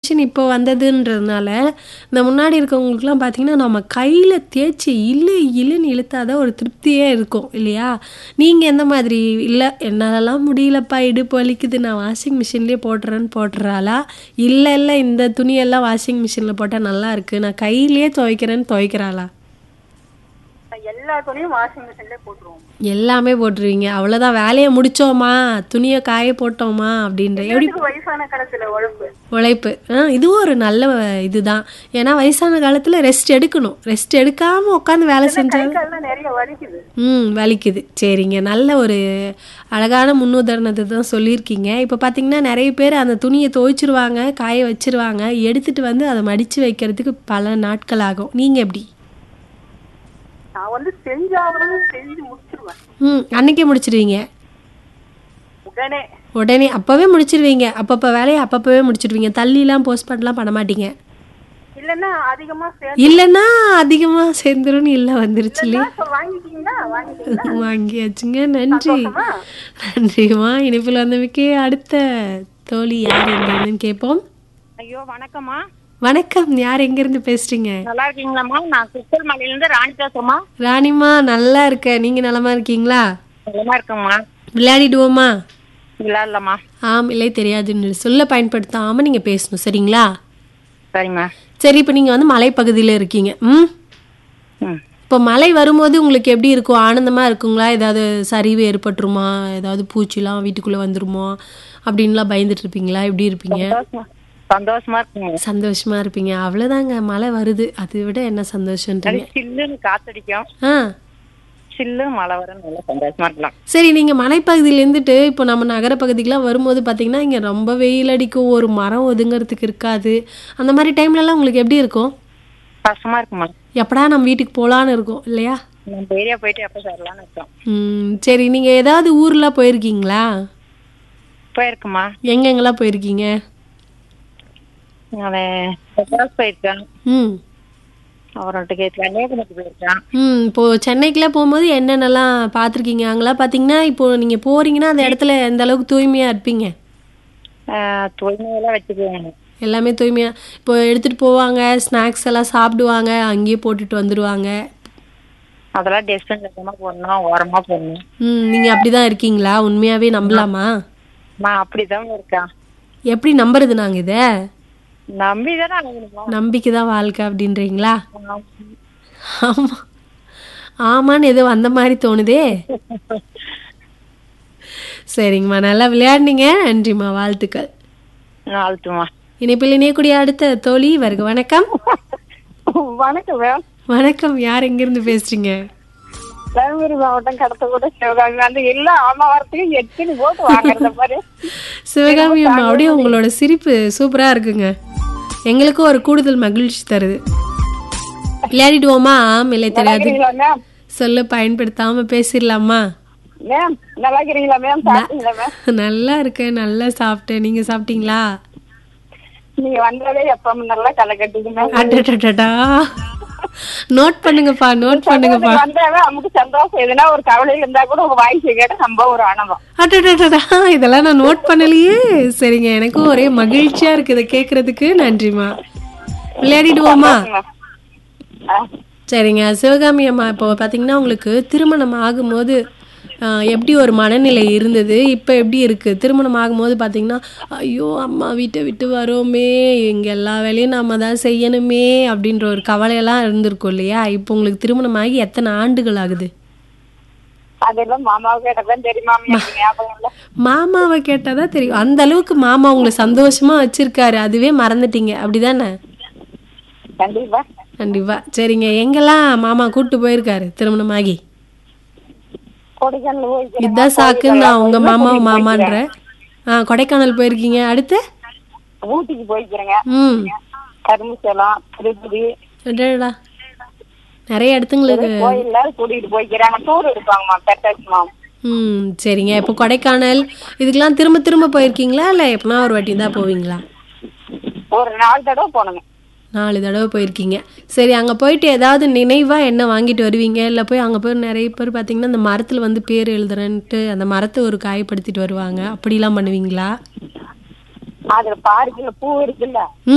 Machine இப்போ வந்ததுன்றதுனால இந்த முன்னாடி இருக்கவங்களுக்குலாம் பார்த்தீங்கன்னா நம்ம கையில் தேய்ச்சி இழு இழுன்னு இழுத்தா தான் ஒரு திருப்தியே இருக்கும் இல்லையா நீங்கள் எந்த மாதிரி இல்லை என்னாலலாம் முடியலப்பா இடுப்பு வலிக்குது நான் வாஷிங் மிஷின்லேயே போட்டுறேன்னு போட்டுறாளா இல்லை இல்லை இந்த துணியெல்லாம் வாஷிங் மிஷினில் போட்டால் நல்லா இருக்கு நான் கையிலேயே துவைக்கிறேன்னு துவைக்கிறாளா எல்லா துணியும் வாஷிங் மிஷின்ல போட்டுருவோம் எல்லாமே போட்டுருவீங்க அவ்வளோதான் வேலையை முடிச்சோமா துணியை காய போட்டோமா அப்படின்ற எப்படி இதுக்கு வயசான காலத்துல உழைப்பு உழைப்பு ஆ இதுவும் ஒரு நல்ல இதுதான் ஏன்னா வயசான காலத்தில் ரெஸ்ட் எடுக்கணும் ரெஸ்ட் எடுக்காமல் உட்காந்து வேலை கை செஞ்சால் கால்லாம் நிறைய வலிக்குது ம் வலிக்குது சரிங்க நல்ல ஒரு அழகான முன்னுதாரணத்தை தான் சொல்லியிருக்கீங்க இப்போ பார்த்தீங்கன்னா நிறைய பேர் அந்த துணியை துவைச்சிருவாங்க காய வச்சிருவாங்க எடுத்துட்டு வந்து அதை மடித்து வைக்கிறதுக்கு பல நாட்கள் ஆகும் நீங்கள் எப்படி நான் வந்து செஞ்சாகணும் செஞ்சு முடிச்சிருவேன் ம் அன்னைக்கே முடிச்சிடுவீங்க உடனே உடனே அப்போவே முடிச்சிருவீங்க அப்பப்போ வேலையை அப்பப்போவே முடிச்சிடுவீங்க தள்ளிலாம் போஸ்ட்மார்ட்லாம் பண்ண மாட்டீங்க இல்லன்னா அதிகமா சேர்த்து இல்லைன்னா அதிகமாக சேர்ந்துரும்னு இல்லை வந்துருச்சு இல்லையா இப்ப வாங்கிட்டீங்களா வாங்கிட்டீங்களா வாங்கியாச்சுங்க நன்றி சந்தோஷமா? நன்றிம்மா இனிப்பில் வந்தமைக்கு அடுத்த தோழி யார் எங்கேருந்துன்னு கேட்போம் ஐயோ வணக்கம்மா வணக்கம் யார் எங்கேருந்து பேசுறீங்க நல்லா இருக்கீங்களாம்மா நான் குக்கல் மலையில இருந்து ராணி பேசுறேம்மா ராணிமா நல்லா இருக்க நீங்க நலமா இருக்கீங்களா நலமா இருக்கேம்மா விளையாடிடுவோமா இல்ல இல்லம்மா ஆம் இல்லை தெரியாதுன்னு சொல்ல பயன்படுத்தாம நீங்க பேசணும் சரிங்களா சரிம்மா சரி இப்போ நீங்க வந்து மலைப்பகுதியில் இருக்கீங்க ம் ம் இப்போ மழை வரும்போது உங்களுக்கு எப்படி இருக்கும் ஆனந்தமா இருக்குங்களா ஏதாவது சரிவு ஏற்பட்டுருமா ஏதாவது பூச்சிலாம் வீட்டுக்குள்ள வந்துருமா அப்படின்லாம் பயந்துட்டு இருப்பீங்களா எப்படி இருப்பீங்க சந்தோஷமா சந்தோஷமா இருக்குங்க சந்தோஷமா இருப்பீங்க அவ்வளோதாங்க மழை வருது அதை விட என்ன சந்தோஷன்றீங்க சில்லுன்னு காத்தடிக்கும் ஆ சில்லு மழை வர நல்லா சந்தோஷமா இருக்கலாம் சரி நீங்கள் மலைப்பகுதியில் இருந்துட்டு இப்போ நம்ம நகரப்பகுதிக்கெலாம் வரும்போது பார்த்தீங்கன்னா இங்கே ரொம்ப வெயில் அடிக்கும் ஒரு மரம் ஒதுங்கிறதுக்கு இருக்காது அந்த மாதிரி டைம்லலாம் உங்களுக்கு எப்படி இருக்கும் கஷ்டமா இருக்குமா எப்படா நம்ம வீட்டுக்கு போகலான்னு இருக்கும் இல்லையா நம்ம ஏரியா போயிட்டு எப்ப சேரலாம்னு இருக்கோம் ம், சரி நீங்கள் ஏதாவது ஊர்லாம் போயிருக்கீங்களா போயிருக்குமா எங்கெங்கெல்லாம் போயிருக்கீங்க நான் மெட்ராஸ் போயிருக்கேன் ம் அவர்கிட்ட கன்னியாகுமரி போயிருக்கேன் ம் இப்போ சென்னைக்குலாம் போகும்போது என்னென்னலாம் பார்த்துருக்கீங்க அங்கெல்லாம் பார்த்தீங்கன்னா இப்போ நீங்கள் போறீங்கன்னா அந்த இடத்துல எந்த அளவுக்கு தூய்மையாக இருப்பீங்க ஆஹ் தூய்மையெல்லாம் வச்சுக்குவேன் எல்லாமே தூய்மையாக இப்போ எடுத்துகிட்டு போவாங்க ஸ்நாக்ஸ் எல்லாம் சாப்பிடுவாங்க அங்கேயே போட்டுட்டு வந்துடுவாங்க அதெல்லாம் டஸ்ட்பின் லட்சமா போடணும் ஓரமா போடணும் ம் நீங்கள் அப்படி தான் இருக்கீங்களா உண்மையாகவே நம்பலாமா நான் அப்படிதான் இருக்கேன் எப்படி நம்புறது நாங்கள் இதை நம்பிதானே அணுகணுமா நம்பிக்கை தான் வாழ்க்கை அப்படின்றீங்களா ஆமாம் ஆமான்னு ஏதோ வந்த மாதிரி தோணுதே சரிங்கம்மா நல்லா விளையாடுனீங்க நன்றிம்மா வாழ்த்துக்கள் வாழ்த்துமா இணைப்பில் இணையக்கூடிய அடுத்த தோழி வருக வணக்கம் வணக்கம் மேம் வணக்கம் யார் எங்கேருந்து பேசுறீங்க தருமபுரி மாவட்டம் கடத்த கூட சிவகாமி வந்து எல்லா ஆமாவாரத்தையும் எத்தனை போட்டு வாங்குறத பாரு சிவகாமி அம்மா அப்படியே உங்களோட சிரிப்பு சூப்பராக இருக்குங்க எங்களுக்கும் ஒரு கூடுதல் மகிழ்ச்சி தருது விளையாடிடுவோமா ஆம் இல்லை தெரியாது இருக்கிறீங்களா மேம் சொல்ல பயன்படுத்தாம பேசிடலாமா மேம் நல்லா இருக்கிறீங்களா மேம் சாப்பிட்டீங்களா மேம் நல்லா இருக்கேன் நல்லா சாப்பிட்டேன் நீங்க சாப்பிட்டீங்களா நீங்க வந்தாலே எப்ப நல்லா களை கட்டுது மேம் அடடடடா நோட் பண்ணுங்கப்பா நோட் பண்ணுங்கப்பா வந்தாவே நமக்கு சந்தோஷம் எதுனா ஒரு கவலையில இருந்தா கூட உங்க வாய்ஸ் கேட்ட நம்ம ஒரு ஆனந்தம் அடடடடா இதெல்லாம் நான் நோட் பண்ணலையே சரிங்க எனக்கும் ஒரே மகிழ்ச்சியா இருக்கு இதை கேட்கறதுக்கு நன்றிம்மா விளையாடிடுவோமா ஆ. சரிங்க சிவகாமி அம்மா இப்போ பார்த்தீங்கன்னா உங்களுக்கு திருமணம் ஆகும்போது ஆஹ், எப்படி ஒரு மனநிலை இருந்தது இப்போ எப்படி இருக்கு திருமணம் ஆகும்போது பார்த்தீங்கன்னா ஐயோ அம்மா வீட்டை விட்டு வரோமே இங்கே எல்லா வேலையும் நாம தான் செய்யணுமே அப்படின்ற ஒரு கவலையெல்லாம் இருந்திருக்கும் இல்லையா இப்போ உங்களுக்கு திருமணம் ஆகி எத்தனை ஆண்டுகள் ஆகுது அதெல்லாம் மாமாவுக்கு கேட்டதான் தெரியுமா எனக்கு ஞாபகம் இல்ல மாமாவை கேட்டால் தான் தெரியும் அந்த அளவுக்கு மாமா உங்களை சந்தோஷமா வச்சிருக்காரு அதுவே மறந்துட்டீங்க அப்படிதானே கண்டிப்பா கண்டிப்பா சரிங்க எங்கெல்லாம் மாமா கூட்டு போயிருக்காரு திருமணமாகி கொடைக்கானல் போய் இதுதான் சாக்குன்னு நான் உங்க மாமா மாமான்ற ஆ கொடைக்கானல் போயிருக்கீங்க அடுத்து ஊட்டிக்கு போய்க்கிறேங்க ம் கரும்புச்சலம் திருப்பதி அடடா. நிறைய இடத்துங்களுக்கு கோயில்ல கூட்டிட்டு போய்க்கிறாங்க டூர் எடுப்பாங்கம்மா பெட்டாச்சுமா ம் சரிங்க இப்போ கொடைக்கானல் இதுக்கெல்லாம் திரும்ப திரும்ப போயிருக்கீங்களா இல்லை எப்பனா ஒரு வாட்டி தான் போவீங்களா ஒரு நாலு தடவை போனோங்க நாலு தடவை போயிருக்கீங்க சரி அங்கே போயிட்டு ஏதாவது நினைவாக என்ன வாங்கிட்டு வருவீங்க இல்லை போய் அங்கே போய் நிறைய பேர் பார்த்தீங்கன்னா அந்த மரத்தில் வந்து பேர் எழுதுறேன்ட்டு அந்த மரத்தை ஒரு காயப்படுத்திட்டு வருவாங்க அப்படிலாம் பண்ணுவீங்களா அதுல பார்க்குல பூ இருக்குல்ல ம்